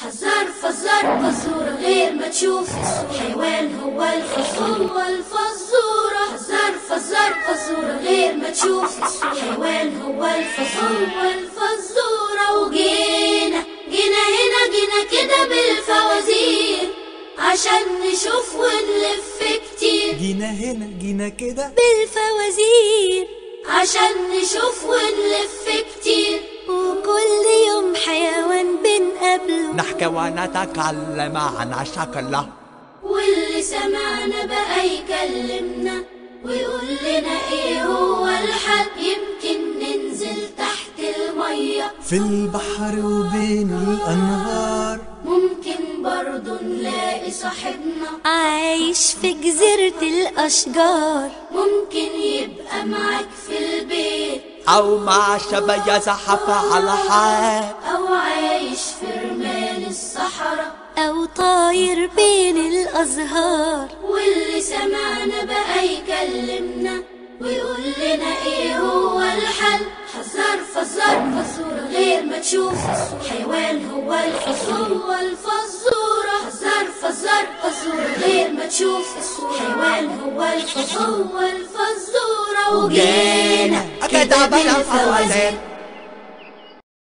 حذر فزر فزورة غير ما تشوف حيوان هو الفزور هو الفزورة حذر فزر فزورة غير ما تشوف حيوان هو الفزور هو الفزورة وجينا جينا هنا جينا كده بالفوازير عشان نشوف ونلف كتير جينا هنا جينا كده بالفوازير عشان نشوف ونلف كتير وكل يوم حيوان بنقابله نحكي ونتكلم عن شكله واللي سمعنا بقى يكلمنا ويقول لنا ايه هو الحل يمكن ننزل تحت المية في البحر وبين الأنهار ممكن برضو نلاقي صاحبنا عايش في جزيرة الأشجار ممكن يبقى معاك في البيت أو مع شبية زحف على حال أو عايش في رمال الصحراء أو طاير بين الأزهار واللي سمعنا بقى يكلمنا ويقول لنا ايه هو الحل حذر فزر فزورة غير ما تشوف حيوان هو الفزور هو الفزورة حذر فزر فزورة غير ما تشوف حيوان هو الفزور هو الفزورة وجينا كده بالفوازير